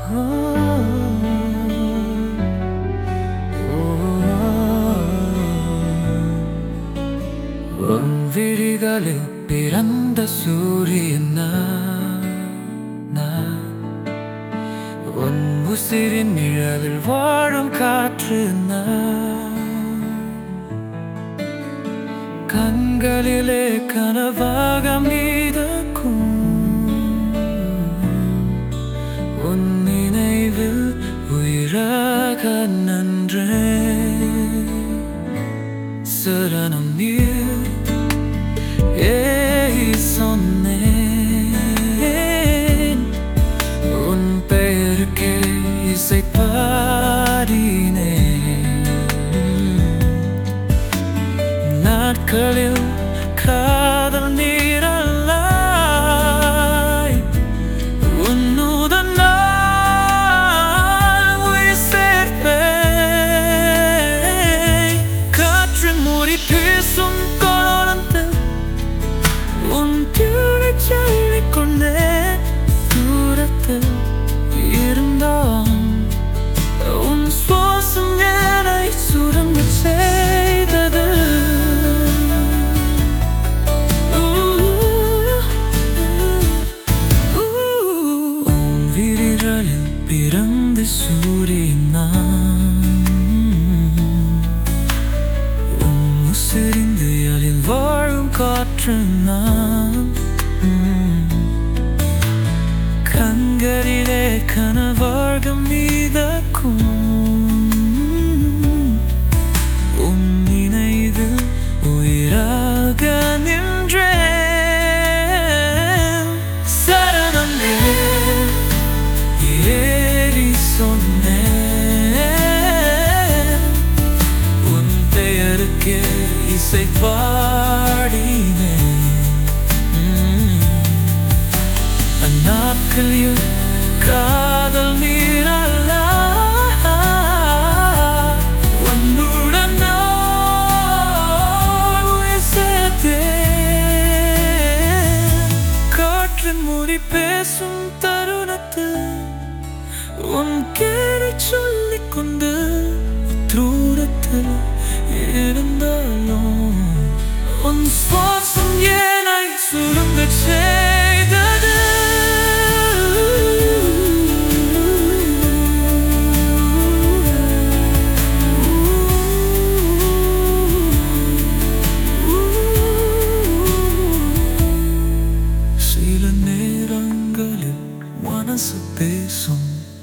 உன் விழிகளில் பிறந்த சூரியன் நான், நான். உன் உசிரின் நிழலில் வாழும் காற்று நான். கண்களிலே கனவாக மீதக்கும் உன் நினைவில் உயிராக நன்றே சரணம் நீ ஏய் சொன்னேன் உன் பெயருக்கே இசை பாடினேன் நாட்களில் காதல் நீரல்லாய் உன்னுடன் நான் உயிர் சேர்ப்பேன் காற்றின் மூடி பேசும் கோலத்தில் உன் பேரை சொல்லிக் கொண்டே தூரத்தில் இருந்தான் உன் சுவாசம் என்னை சுரங்க செய்தது உன் விழிகளில் பிறந்த சூரியன் நான் உன் உசிரிந்து அதில் வாழும் காற்று நான் கண்களிலே கனவாழ்கம் மீதக்கும் உன் நினைவு உயிராக நின்றே சரணம் ஏறி சொன்னேன் உன் பெயருக்கே இசை பாடினேன் உம். அந்நாட்களில் காதல் நீரல்ல உன்னுடன் நான் உயிர் சேர்த்தேன். காற்றின் மூடி பேசும் தருணத்தில் உன் கேரை சொல்லிக் கொண்டு தூரத்தில் இருந்தாலும் உன் சுவாசம் ஏனை சுருங்க செய்தது சில நேரங்களில் மனசு பேசும்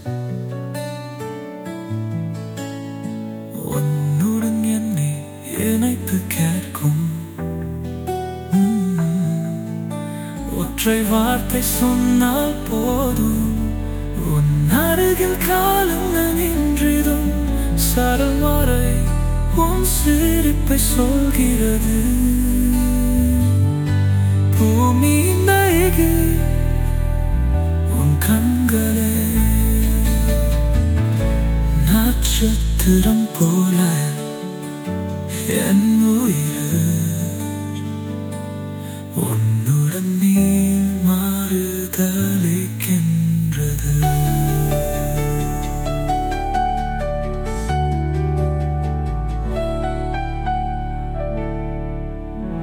உன்னுடன் என்னை இணைத்து கேட்கும் உம். ஒற்றை வார்த்தை சொன்னால் போதும் உன் அருகில் காலம் நின்றிடும் சரல் வரை உன் சிரிப்பை சொல்கிறது பூமி நைகு உன் கண்களே நட்சத்திரம்